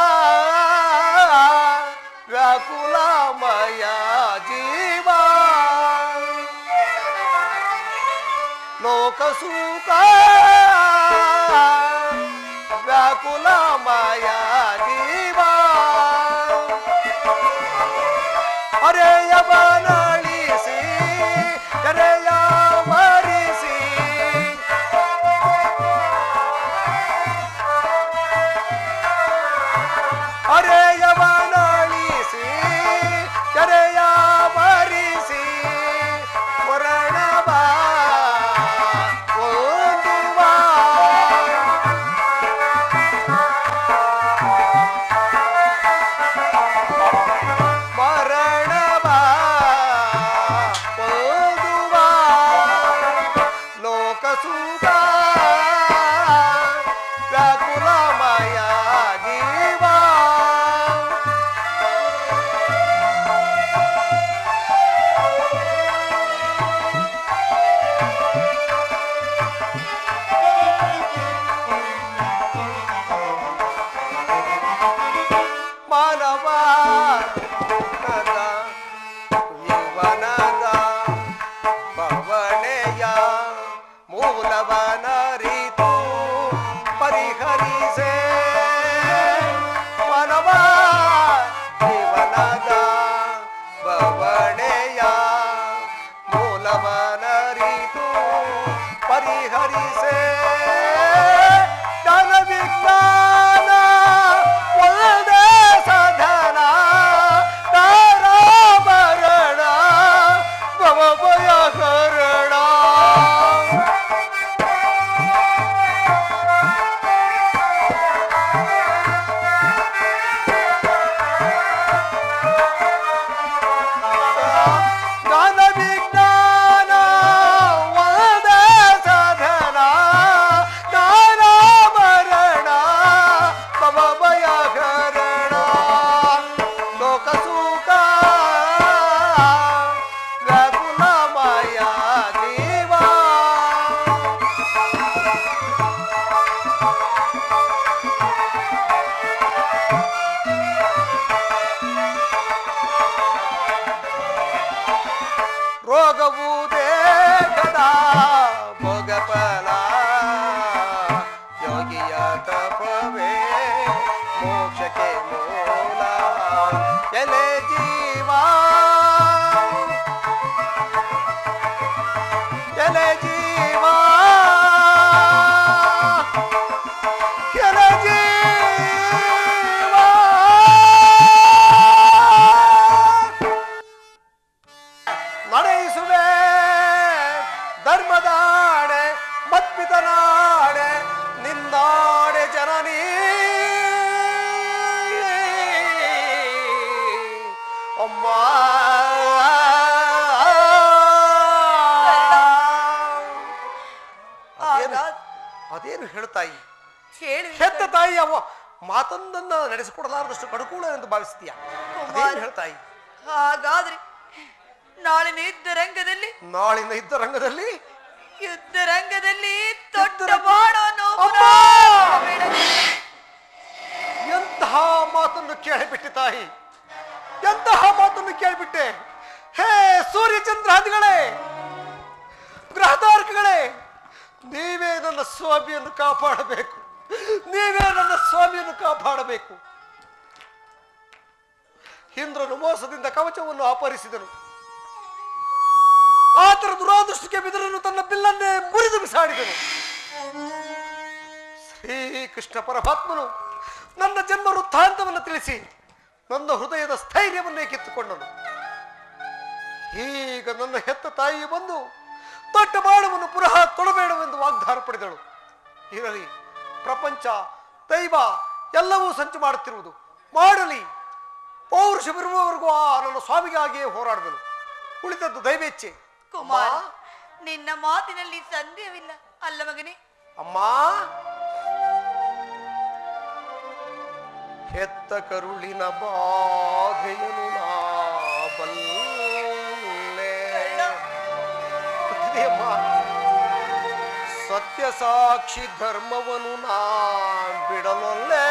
ವ್ಯಾಕುಲಮಯ ಜೀವ ಲೋಕಸೂಕ ವ್ಯಾಕುಲಮಯ ಜೀವ ಅರೆಯವನಳಿಸಿ ಕೆರೆಯ ಮರಿಸಿ ಅರೆಯವನಳಿಸಿ ಕೆರೆಯ ಮರಿಸಿ ಮರಣವ ಓದುವ ಮರಣವ ಓದುವ ಲೋಕಸೂತ ವ್ಯಾಕುಲಮಯ ಜೀವ ಮಾನವ ನದ ಇವನದ ಬವಣೆಯ ಮೂಲವನರಿತು ಪರಿಹರಿಸೆ ಮಾನವ ಜೀವನದ ಬವಣೆಯ ಮೂಲವನರಿತು ಪರಿಹರಿಸೆ ಜ್ಞಾನ ವಿಜ್ಞಾನ ಒಂದೇ ಸಾಧನ ತಾರಾಭರಣ ಭವಭಯಕರಣ ಜ್ಞಾನ ವಿಜ್ಞಾನ ಒಂದೇ ಸಾಧನ ತಾರಾಭರಣ ಭವಭಯಕರಣ ಲೋಕಸುಖ ವ್ಯಾಕುಲಮಯ ಜೀವ ರೋಗವು ದೇಹದ ಭೋಗಫಲ ಯೋಗಿಯ ತಪವೇ ಮೋಕ್ಷಕ್ಕೆ ಮೂಲ ಎಲೆ ಜೀವ ಎಲೆ ಜೀವ ಎಲೆ ಜೀವ ನಡೆಯಿಸುವೆ ಧರ್ಮದಾಡೆ ಮತ್ಪಿತನಾಡೆ ನಿಂದಾಡೆ ಜನನೀ ಅಮ್ಮ ಅದೇನು ಅದೇನು ಹೇಳ್ತಾಯಿ ಹೇಳಿ ಹೆತ್ತ ತಾಯಿ ಅವ ಮಾತೊಂದನ್ನ ನಡೆಸಿಕೊಡಲಾರದಷ್ಟು ಕಡುಕೂಳ ಎಂದು ಬಾವಿಸ್ತೀಯ ಅದೇನು ಹೇಳ್ತಾಯಿ ಹಾಗಾದ್ರೆ ನಾಳಿನ ಯುದ್ಧ ರಂಗದಲ್ಲಿ ನಾಳಿನ ಯುದ್ಧ ರಂಗದಲ್ಲಿ ಯುದ್ಧ ರಂಗದಲ್ಲಿ ದೊಡ್ಡ ರಂಗ- ಬಾಣವನ್ನು ಅಮ್ಮ! ಬೇಡ. ಎಂತಹ ಮಾತನ್ನು ಕೇಳಿಬಿಟ್ಟೆ ತಾಯಿ ಎಂತಹ ಮಾತನ್ನು ಕೇಳಿಬಿಟ್ಟೆ ಹೇ ಸೂರ್ಯ ಚಂದ್ರಾದಿಗಳೇ ಗ್ರಹತಾರಕಗಳೇ ನೀವೇ ನನ್ನ ಸ್ವಾಮಿಯನ್ನು ಕಾಪಾಡಬೇಕು ನೀವೇ ನನ್ನ ಸ್ವಾಮಿಯನ್ನು ಕಾಪಾಡಬೇಕು ಇಂದ್ರನು ಮೋಸದಿಂದ ಕವಚವನ್ನು ಅಪಹರಿಸಿದನು ಆತರ ದುರಾದೃಷ್ಟಕ್ಕೆ ಬಿದರನು ತನ್ನ ಬಿಲ್ಲನ್ನೇ ಮುರಿದು ಬಿಸಾಡಿದನು ಶ್ರೀಕೃಷ್ಣ ಪರಮಾತ್ಮನು ನನ್ನ ಜನ್ಮ ವೃತ್ತಾಂತವನ್ನು ತಿಳಿಸಿ ನನ್ನ ಹೃದಯದ ಸ್ಥೈರ್ಯವನ್ನೇ ಕಿತ್ತುಕೊಂಡನು ಈಗ ನನ್ನ ಹೆತ್ತ ತಾಯಿ ಬಂದು ದೊಡ್ಡ ಬಾಣವನ್ನು ಪುನಃ ತೊಡಬೇಡವೆಂದು ವಾಗ್ದಾನ ಪಡೆದಳು ಇರಲಿ ಪ್ರಪಂಚ ದೈವ ಎಲ್ಲವೂ ಸಂಚು ಮಾಡುತ್ತಿರುವುದು ಮಾಡಲಿ ಪೌರುಷವಿರುವವರೆಗೂ ಆ ನನ್ನ ಸ್ವಾಮಿಗಾಗಿಯೇ ಹೋರಾಡುವನು ಉಳಿದದ್ದು ದೈವೇಚ್ಛೆ ಕುಮಾರ ನಿನ್ನ ಮಾತಿನಲ್ಲಿ ಸಂದೇಹವಿಲ್ಲ ಅಲ್ಲ ಮಗನೇ ಅಮ್ಮ ಹೆತ್ತ ಕರುಳಿನ ಬಾಧೆಯನು ನಾ ಬಲ್ಲೆ ಗೊತ್ತಿದೆಯಮ್ಮ ಸತ್ಯ ಸಾಕ್ಷಿ ಧರ್ಮವನ್ನು ನಾ ಬಿಡಲೊಲ್ಲೆ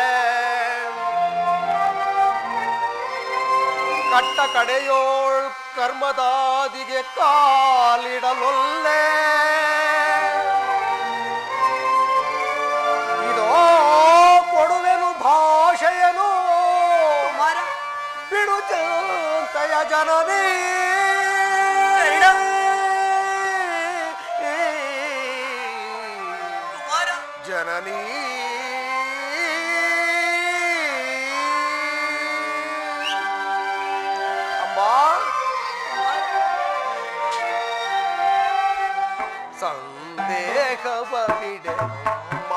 ಕಟ್ಟ ಕಡೆಯೋಳ್ ಕರ್ಮದಾದಿಗೆ ಕಾಲಿಡಲೊಲ್ಲೆ ಇದೋ ಕೊಡುವೆನು ಭಾಷೆಯನು ಕುಮಾರ ಬಿಡು ಚಿಂತೆಯ ಜನನೇ ಕುಮಾರ ಜನನೀ ಅಮ್ಮ ಸಂದೇಹವ ಬಿಡಮ್ಮ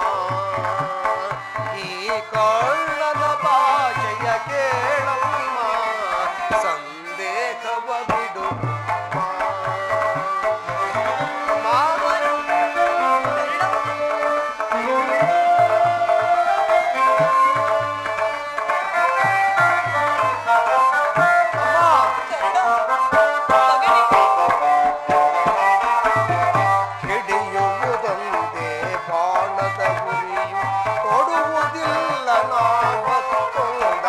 ಈ ಕಳ್ಳನ ಭಾಷೆಯ ಕೇಳಮ್ಮ ಸಂದೇಹವ ಬಿಡು ಹಿಡಿಯುವುದೊಂದೇ ಬಾಣದ ಗುರಿಯು ಕೊಡುವುದಿಲ್ಲ ನಾಮತ್ತೊಂದ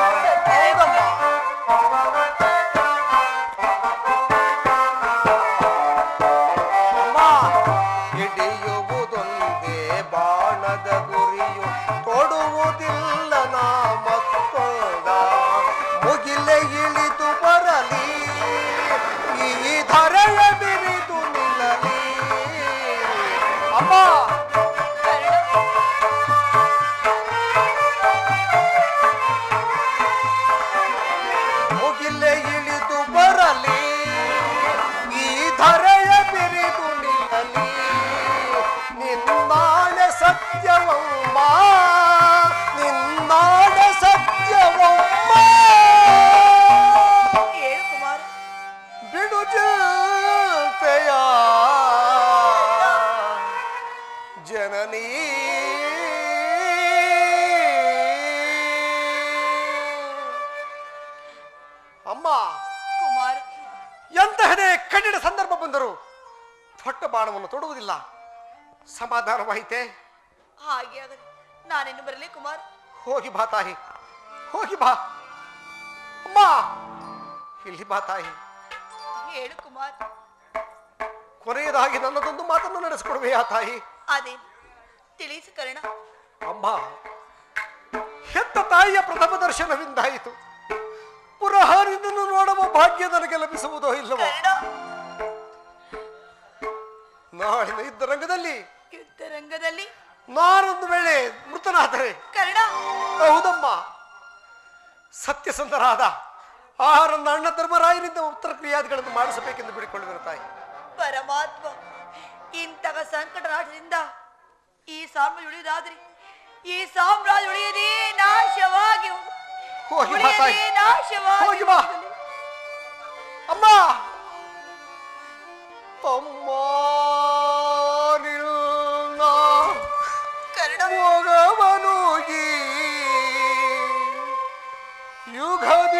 ಅಮ್ಮ, ಹಿಡಿಯುವುದೊಂದೇ ಬಾಣದ ಗುರಿಯು ಕೊಡುವುದಿಲ್ಲ ನಾಮತ್ತೊಂದ ಮುಗಿಲೆ ಇಳಿದು ಬರಲಿ ಈ ಧರೆಯ ಬಿರಿದು ನಿಲ್ಲಲಿ ಅಮ್ಮ ಮುಗಿಲೆ ಇಳಿದು ಬರಲಿ ಈ ಧರೆಯ ಬಿರಿದು ನಿಲ್ಲಲಿ ನಿನ್ನಾಳೆ ಸತ್ಯವಮ್ಮ ನಿನ್ನಾಳೆ ಸತ್ಯವಮ್ಮ ಹೇಳು ಕುಮಾರ ಬಿಡು ಚಿಂತೆಯ ಜನನೀ ಅಮ್ಮ ಕುಮಾರ ಎಂತಹದೇ ಕಠಿಣ ಸಂದರ್ಭ ಬಂದರು ದೊಡ್ಡ ಬಾಣವನ್ನು ತೊಡುವುದಿಲ್ಲ ಸಮಾಧಾನವಾಯಿತೆ ಹಾಗೆ ಆಗಲಿ ನಾನಿನ್ನು ಬರಲಿ ಕುಮಾರ ಹೋಗಿ ಬಾ ತಾಯಿ ಹೋಗಿ ಬಾ ಅಮ್ಮ ಇಲ್ಲಿ ಬಾ ತಾಯಿ ಹೇಳು ಕುಮಾರ ಕೊನೆಯದಾಗಿ ನನ್ನದೊಂದು ಮಾತನ್ನು ನಡೆಸಿಕೊಡುವೆಯಾ ತಾಯಿ ಅದೇನು ತಿಳಿಸು ಕರ್ಣ ಅಮ್ಮ ಹೆತ್ತ ತಾಯಿಯ ಪ್ರಥಮ ದರ್ಶನವಿಂದಾಯಿತು ಪುನಃ ನಿನ್ನನ್ನು ನೋಡುವ ಭಾಗ್ಯ ನನಗೆ ಲಭಿಸುವುದೋ ಇಲ್ಲವೋ ಕರ್ಣ ನಾಳಿನ ಯುದ್ಧ ರಂಗದಲ್ಲಿ ಯುದ್ಧ ರಂಗದಲ್ಲಿ ನಾನೊಂದು ವೇಳೆ ಮೃತನಾದರೆ ಕರ್ಣ ಹೌದಮ್ಮ ಸತ್ಯಸಂಧರಾದ ಆ ನನ್ನ ಅಣ್ಣ ಧರ್ಮರಾಯನಿಂದ ಉತ್ತರ ಕ್ರಿಯಾದಿಗಳನ್ನು ಮಾಡಿಸಬೇಕೆಂದು ಬಿಡಿಕೊಳ್ಳುವೆನು ತಾಯಿ ಪರಮಾತ್ಮ ಇಂತಹ ಸಂಕಟ ನಾಟದಿಂದ ಈ ಸಾಮ್ರಾಜ್ಯ ಉಳಿಯುವುದಾದ್ರೆ ಈ ಸಾಮ್ರಾಜ್ಯ ಉಳಿಯದೇ ನಾಶವಾಗಿ ಹೋಗು. ಹೋಗಿ ಬಾ ತಾಯಿ ಉಳಿಯದೇ ನಾಶವಾಗಿ ಹೋಗಿ ಬಾ. ಹೋಗಲಿ. ಅಮ್ಮ ಅಮ್ಮ ನಿನ್ನ ಕರ್ಣ ಮೊಗವನು ಈ ಯುಗದಿ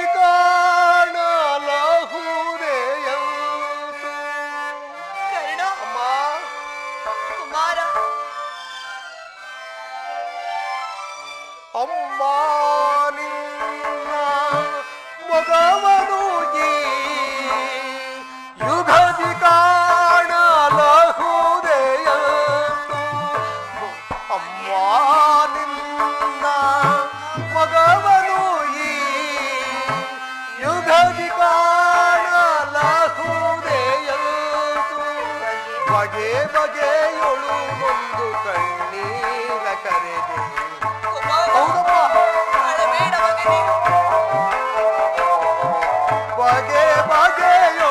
ಕಾಣಲಹುದೆಯಂತು ಕರ್ಣ ಅಮ್ಮ ಕುಮಾರ ಅಮ್ಮ ನಿನ್ನ ಮೊಗವನು ಈ ಯುಗದಿ ಕಾಣಲಹುದೆಯಂತು ಅಮ್ಮ ನಿನ್ನ ಮಗವನು ಈ ಯುಗದಿ ಕಾಣಲಹುದೆಯಂತು ಬಗೆ ಬಗೆಯೊಳು ಒಂದು ಕಣ್ಣೀರ ಕರೆದೆ ಕುಮಾರ ಹೌದಮ್ಮ ಅಳಬೇಡ ಮಗನೇ ಬಗೆ ಬಗೆಯೊಳು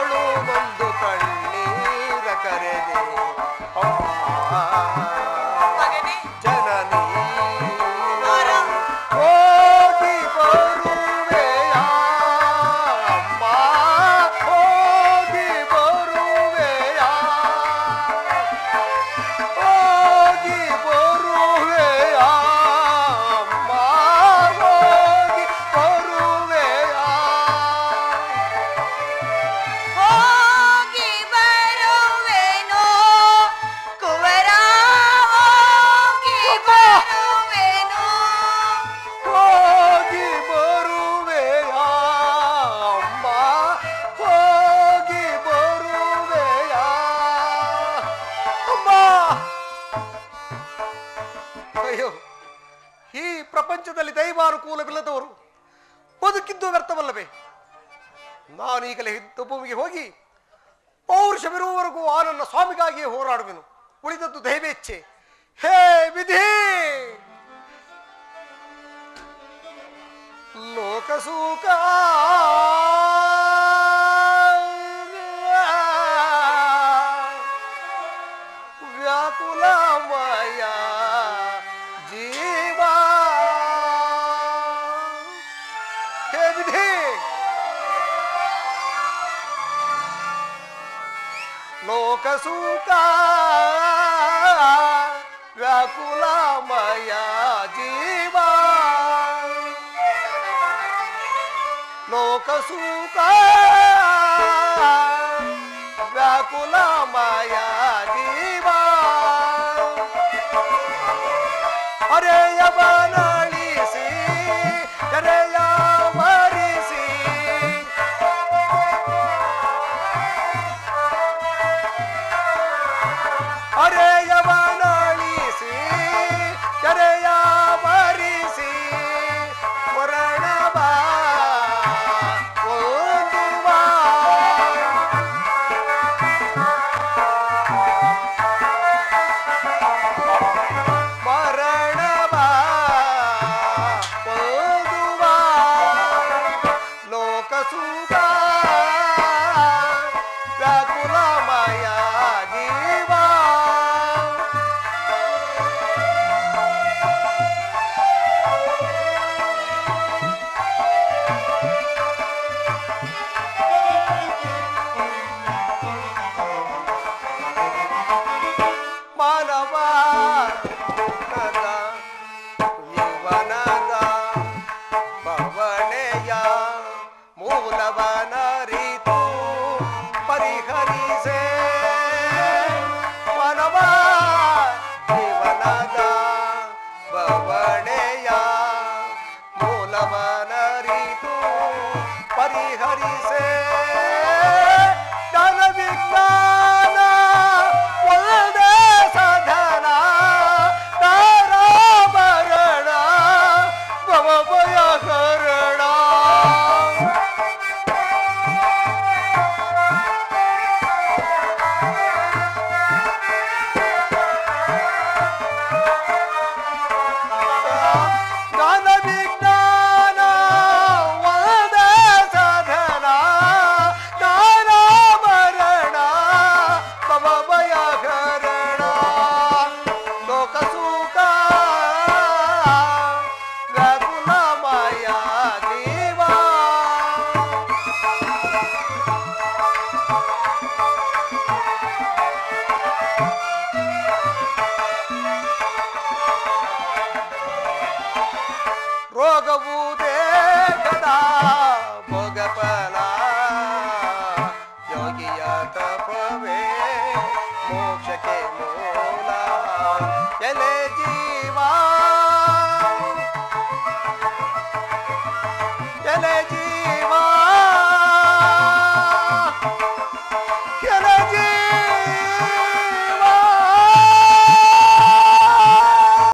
ನಾನೀಗಲೇ ಯುದ್ಧ ಭೂಮಿಗೆ ಹೋಗಿ ಪೌರುಷವಿರುವವರೆಗೂ ಆ ನನ್ನ ಸ್ವಾಮಿಗಾಗಿಯೇ ಹೋರಾಡುವೆನು ಉಳಿದದ್ದು ದೈವೇಚ್ಛೆ ಹೇ ವಿಧಿ ಲೋಕಸೂಕ ವ್ಯಾಕುಲಮಯ ಜೀವ ಹೇ ವಿಧಿ ಲೋಕಸೂಕ ವ್ಯಾಕುಲಮಯ ಜೀವ ಲೋಕಸೂಕ ವ್ಯಾಕುಲಮಯ ಜೀವ ಅರೆಯ ಬನಳಿಸಿ ಕರೆಯ ಮರಿಸಿ ಅರೆಯವನಳಿಸಿ ಕೆರೆಯ ಮರಿಸಿ ಮರಣವ ಓದುವ ಮರಣವ ಓದುವ ಲೋಕಸುಖ